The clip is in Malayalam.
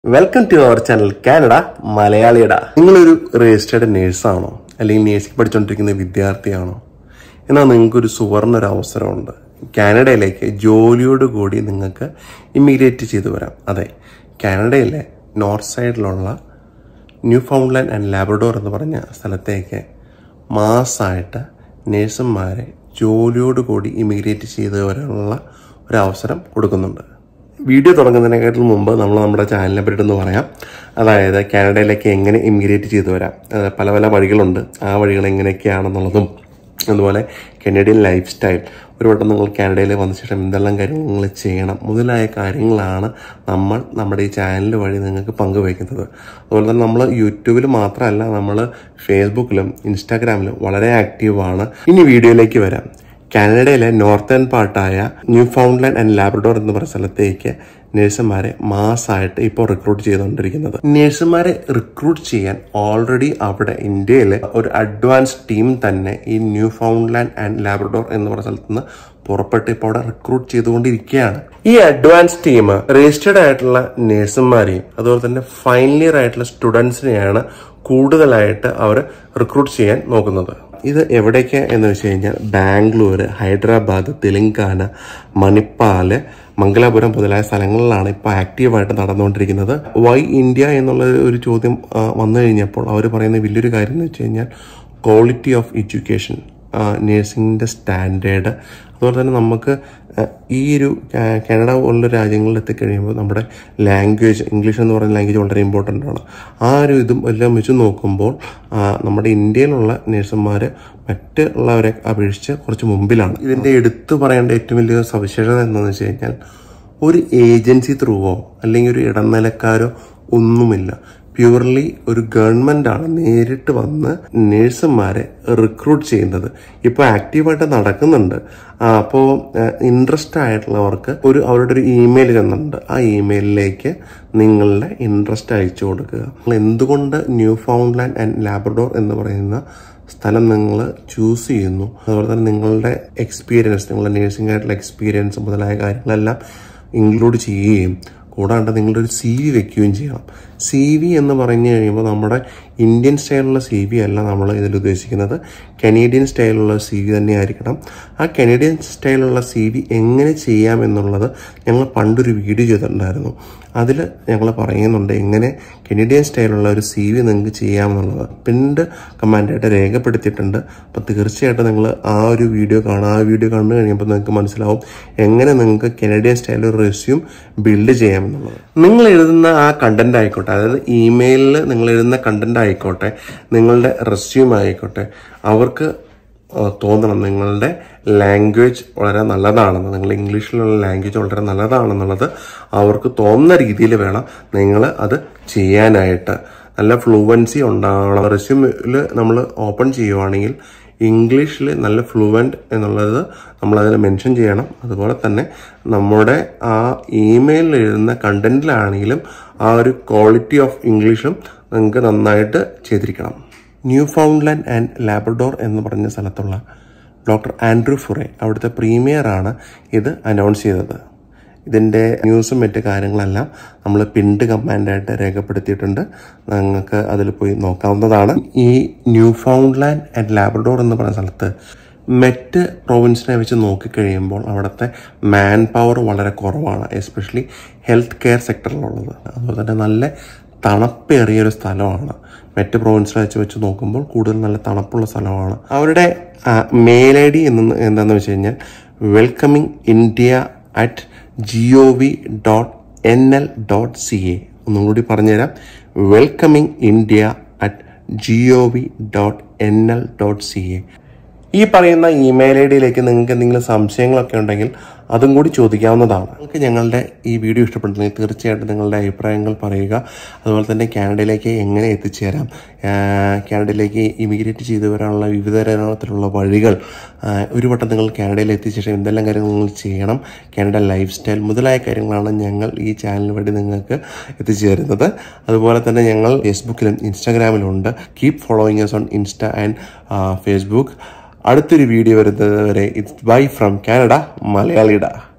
welcome to our channel Canada മലയാളിയുടെ നിങ്ങളൊരു രജിസ്റ്റേർഡ് നേഴ്സാണോ അല്ലെങ്കിൽ നേഴ്സിംഗ് പഠിച്ചുകൊണ്ടിരിക്കുന്ന വിദ്യാർത്ഥിയാണോ എന്നാൽ നിങ്ങൾക്കൊരു സുവർണ ഒരു അവസരമുണ്ട് കാനഡയിലേക്ക് ജോലിയോട് കൂടി നിങ്ങൾക്ക് ഇമിഗ്രേറ്റ് ചെയ്തു വരാം അതെ കാനഡയിലെ നോർത്ത് സൈഡിലുള്ള ന്യൂ ഫൗണ്ട്ലാൻഡ് ആൻഡ് ലാബ്രഡോർ എന്ന് പറഞ്ഞ സ്ഥലത്തേക്ക് മാസമായിട്ട് നേഴ്സുമാരെ ജോലിയോട് കൂടി ഇമിഗ്രേറ്റ് ചെയ്ത് വരാനുള്ള ഒരു അവസരം കൊടുക്കുന്നുണ്ട് വീഡിയോ തുടങ്ങുന്നതിനെക്കാട്ടിൽ മുമ്പ് നമ്മൾ നമ്മുടെ ചാനലിനെ പറ്റിയിട്ടൊന്ന് പറയാം അതായത് കാനഡയിലേക്ക് എങ്ങനെ ഇമിഗ്രേറ്റ് ചെയ്തു വരാം അത് പല പല വഴികളുണ്ട് ആ വഴികൾ എങ്ങനെയൊക്കെയാണെന്നുള്ളതും അതുപോലെ കനേഡിയൻ ലൈഫ് സ്റ്റൈൽ ഒരു വട്ടം നിങ്ങൾ കാനഡയിൽ വന്ന ശേഷം എന്തെല്ലാം കാര്യങ്ങൾ നിങ്ങൾ ചെയ്യണം മുതലായ കാര്യങ്ങളാണ് നമ്മൾ നമ്മുടെ ഈ ചാനൽ വഴി നിങ്ങൾക്ക് പങ്കുവയ്ക്കുന്നത് അതുപോലെ തന്നെ നമ്മൾ യൂട്യൂബിൽ മാത്രമല്ല നമ്മൾ ഫേസ്ബുക്കിലും ഇൻസ്റ്റാഗ്രാമിലും വളരെ ആക്റ്റീവാണ് ഇനി വീഡിയോയിലേക്ക് വരാം കാനഡയിലെ നോർത്തേൺ പാർട്ടായ ന്യൂ ഫൗണ്ട്ലാൻഡ് ആൻഡ് ലാബ്രഡോർ എന്ന് പറയുന്ന സ്ഥലത്തേക്ക് നഴ്സുമാരെ മാസമായിട്ട് ഇപ്പോൾ റിക്രൂട്ട് ചെയ്തുകൊണ്ടിരിക്കുന്നത് നഴ്സുമാരെ റിക്രൂട്ട് ചെയ്യാൻ ഓൾറെഡി അവിടെ ഇന്ത്യയിൽ ഒരു അഡ്വാൻസ് ടീം തന്നെ ഈ ന്യൂ ഫൗണ്ട്ലാൻഡ് ആൻഡ് ലാബ്രഡോർ എന്ന് പറയുന്ന സ്ഥലത്ത് നിന്ന് പുറപ്പെട്ട് ഇപ്പോൾ അവിടെ റിക്രൂട്ട് ചെയ്തുകൊണ്ടിരിക്കുകയാണ് ഈ അഡ്വാൻസ് ടീം രജിസ്റ്റേർഡ് ആയിട്ടുള്ള നഴ്സുമാരെയും അതുപോലെ തന്നെ ഫൈനൽ ഇയർ ആയിട്ടുള്ള സ്റ്റുഡൻസിനെയാണ് കൂടുതലായിട്ട് അവർ റിക്രൂട്ട് ചെയ്യാൻ നോക്കുന്നത് ഇത് എവിടേക്ക് എന്ന് വെച്ച് കഴിഞ്ഞാൽ ബാംഗ്ലൂർ ഹൈദരാബാദ് തെലങ്കാന മണിപ്പാല് മംഗലാപുരം മുതലായ സ്ഥലങ്ങളിലാണ് ഇപ്പോൾ ആക്റ്റീവായിട്ട് നടന്നുകൊണ്ടിരിക്കുന്നത് വൈ ഇന്ത്യ എന്നുള്ള ഒരു ചോദ്യം ആ, വന്നു കഴിഞ്ഞപ്പോൾ അവർ പറയുന്ന വലിയൊരു കാര്യം എന്ന് വെച്ച് കഴിഞ്ഞാൽ ക്വാളിറ്റി ഓഫ് എഡ്യൂക്കേഷൻ നേഴ്സിംഗിൻ്റെ സ്റ്റാൻഡേർഡ് അതുപോലെ തന്നെ നമുക്ക് ആ, ഈ ഒരു ആ, കാനഡ പോലുള്ള രാജ്യങ്ങളിൽ എത്തിക്കഴിയുമ്പോൾ നമ്മുടെ ലാംഗ്വേജ് ഇംഗ്ലീഷ് എന്ന് പറയുന്ന ലാംഗ്വേജ് വളരെ ഇമ്പോർട്ടൻ്റ് ആണ് ആ ഒരു ഇതും എല്ലാം വെച്ച് നോക്കുമ്പോൾ ആ, നമ്മുടെ ഇന്ത്യയിലുള്ള നേഴ്സുമാർ മറ്റുള്ളവരെ അപേക്ഷിച്ച് കുറച്ച് മുമ്പിലാണ് ഇതിൻ്റെ എടുത്തു പറയേണ്ട ഏറ്റവും വലിയ സവിശേഷത എന്താണെന്ന് വെച്ച് കഴിഞ്ഞാൽ ഒരു ഏജൻസി ത്രൂവോ അല്ലെങ്കിൽ ഒരു ഇടനിലക്കാരോ ഒന്നുമില്ല പ്യൂർലി ഒരു ഗവൺമെന്റ് ആണ് നേരിട്ട് വന്ന് നേഴ്സുമാരെ റിക്രൂട്ട് ചെയ്യുന്നത് ഇപ്പോൾ ആക്റ്റീവായിട്ട് നടക്കുന്നുണ്ട് അപ്പോൾ ഇൻട്രസ്റ്റ് ആയിട്ടുള്ളവർക്ക് ഒരു അവരുടെ ഒരു ഇമെയിൽ ചെന്നിട്ടുണ്ട് ആ ഇമെയിലിലേക്ക് നിങ്ങളുടെ ഇൻട്രസ്റ്റ് അയച്ചു കൊടുക്കുക നിങ്ങൾ എന്തുകൊണ്ട് ന്യൂ ഫൗണ്ട്ലാൻഡ് ആൻഡ് ലാബ്രഡോർ എന്ന് പറയുന്ന സ്ഥലം നിങ്ങൾ ചൂസ് ചെയ്യുന്നു അതുപോലെ തന്നെ നിങ്ങളുടെ എക്സ്പീരിയൻസ് നിങ്ങളുടെ നേഴ്സിംഗ് ആയിട്ടുള്ള എക്സ്പീരിയൻസ് മുതലായ കാര്യങ്ങളെല്ലാം ഇൻക്ലൂഡ് ചെയ്യുകയും കൂടാണ്ട് നിങ്ങളുടെ ഒരു സി വി വെക്കുകയും ചെയ്യണം സി വി എന്ന് പറഞ്ഞു കഴിയുമ്പോൾ നമ്മുടെ ഇന്ത്യൻ സ്റ്റൈലുള്ള സി വി അല്ല നമ്മൾ ഇതിൽ ഉദ്ദേശിക്കുന്നത് കനേഡിയൻ സ്റ്റൈലുള്ള സി വി തന്നെയായിരിക്കണം ആ കനേഡിയൻ സ്റ്റൈലുള്ള സി വി എങ്ങനെ ചെയ്യാം എന്നുള്ളത് ഞങ്ങൾ പണ്ടൊരു വീഡിയോ ചെയ്തിട്ടുണ്ടായിരുന്നു അതിൽ ഞങ്ങൾ പറയുന്നുണ്ട് എങ്ങനെ കനേഡിയൻ സ്റ്റൈലുള്ള ഒരു സി വി നിങ്ങൾക്ക് ചെയ്യാമെന്നുള്ളത് പിന്നീട് കമാൻഡായിട്ട് രേഖപ്പെടുത്തിയിട്ടുണ്ട് അപ്പോൾ തീർച്ചയായിട്ടും നിങ്ങൾ ആ ഒരു വീഡിയോ കാണുക ആ വീഡിയോ കണ്ടു കഴിയുമ്പോൾ നിങ്ങൾക്ക് മനസ്സിലാവും എങ്ങനെ നിങ്ങൾക്ക് കനേഡിയൻ സ്റ്റൈൽ ഒരു റെസ്യൂം ബിൽഡ് ചെയ്യാമെന്നുള്ളത് നിങ്ങൾ എഴുതുന്ന ആ കണ്ടന്റ് ആയിക്കോട്ടെ അതായത് ഇമെയിലിൽ നിങ്ങൾ എഴുതുന്ന കണ്ടന്റ് ആയിക്കോട്ടെ നിങ്ങളുടെ റെസ്യൂം ആയിക്കോട്ടെ അവർക്ക് ആ, തോന്നണം നിങ്ങളുടെ ലാംഗ്വേജ് വളരെ നല്ലതാണെന്ന് നിങ്ങൾ ഇംഗ്ലീഷിലുള്ള ലാംഗ്വേജ് വളരെ നല്ലതാണെന്നുള്ളത് അവർക്ക് തോന്നുന്ന രീതിയിൽ വേണം നിങ്ങൾ അത് ചെയ്യാനായിട്ട് നല്ല ഫ്ലുവൻസി ഉണ്ടാവണം റെസ്യൂമിൽ നമ്മൾ ഓപ്പൺ ചെയ്യുവാണെങ്കിൽ ഇംഗ്ലീഷിൽ നല്ല ഫ്ലുവൻറ്റ് എന്നുള്ളത് നമ്മളതിൽ മെൻഷൻ ചെയ്യണം അതുപോലെ തന്നെ നമ്മുടെ ആ ഇമെയിലിൽ എഴുതുന്ന കണ്ടന്റിലാണെങ്കിലും ആ ഒരു ക്വാളിറ്റി ഓഫ് ഇംഗ്ലീഷും നിങ്ങൾക്ക് നന്നായിട്ട് ചെയ്തിരിക്കണം ന്യൂ ഫൗണ്ട്ലാൻഡ് ആൻഡ് ലാബ്രഡോർ എന്ന് പറഞ്ഞ സ്ഥലത്തുള്ള ഡോക്ടർ ആൻഡ്രൂ ഫുറെ അവിടുത്തെ പ്രീമിയറാണ് ഇത് അനൗൺസ് ചെയ്തത് ഇതിൻ്റെ ന്യൂസും മറ്റ് കാര്യങ്ങളെല്ലാം നമ്മൾ പിൻഡ് കമാൻഡായിട്ട് രേഖപ്പെടുത്തിയിട്ടുണ്ട് നിങ്ങൾക്ക് അതിൽ പോയി നോക്കാവുന്നതാണ് ഈ ന്യൂ ഫൗണ്ട്ലാൻഡ് ആൻഡ് ലാബ്രഡോർ എന്ന് പറയുന്ന സ്ഥലത്ത് മറ്റ് പ്രൊവിൻസിനെ വെച്ച് നോക്കിക്കഴിയുമ്പോൾ അവിടുത്തെ മാൻ പവർ വളരെ കുറവാണ് എസ്പെഷ്യലി ഹെൽത്ത് കെയർ സെക്ടറിലുള്ളത് അതുപോലെ തന്നെ നല്ല തണുപ്പേറിയ ഒരു സ്ഥലമാണ് മറ്റ് പ്രൊവിൻസിനെ വെച്ച് വെച്ച് നോക്കുമ്പോൾ കൂടുതൽ നല്ല തണുപ്പുള്ള സ്ഥലമാണ് അവരുടെ മെയിൽ ഐ ഡി എന്ന് എന്താണെന്ന് വെച്ച് കഴിഞ്ഞാൽ welcoming India at G O V dot N L dot C A ഒന്നും കൂടി പറഞ്ഞുതരാം welcoming India at G O V dot N L dot C A ഈ പറയുന്ന ഇമെയിൽ ഐ ഡിയിലേക്ക് നിങ്ങൾക്ക് എന്തെങ്കിലും സംശയങ്ങളൊക്കെ ഉണ്ടെങ്കിൽ അതും കൂടി ചോദിക്കാവുന്നതാണ് നിങ്ങൾക്ക് ഞങ്ങളുടെ ഈ വീഡിയോ ഇഷ്ടപ്പെട്ടിട്ടുണ്ടെങ്കിൽ തീർച്ചയായിട്ടും നിങ്ങളുടെ അഭിപ്രായങ്ങൾ പറയുക അതുപോലെ തന്നെ കാനഡയിലേക്ക് എങ്ങനെ എത്തിച്ചേരാം ആഹ് കാനഡയിലേക്ക് ഇമിഗ്രേറ്റ് ചെയ്തു വരാനുള്ള വിവിധ തരത്തിലുള്ള വഴികൾ ആഹ് ഒരു വട്ടം നിങ്ങൾ കാനഡയിൽ എത്തിച്ച ശേഷം എന്തെല്ലാം കാര്യങ്ങൾ നിങ്ങൾ ചെയ്യണം കാനഡ ലൈഫ് സ്റ്റൈൽ മുതലായ കാര്യങ്ങളാണ് ഞങ്ങൾ ഈ ചാനൽ വഴി നിങ്ങൾക്ക് എത്തിച്ചു തരുന്നത് അതുപോലെ തന്നെ ഞങ്ങൾ ഫേസ്ബുക്കിലും ഇൻസ്റ്റാഗ്രാമിലും ഉണ്ട് keep following us on Insta and Facebook അടുത്തൊരു വീഡിയോ വരുന്നത് വരെ ഇറ്റ്സ് ബൈ ഫ്രം കാനഡ മലയാളിയുടെ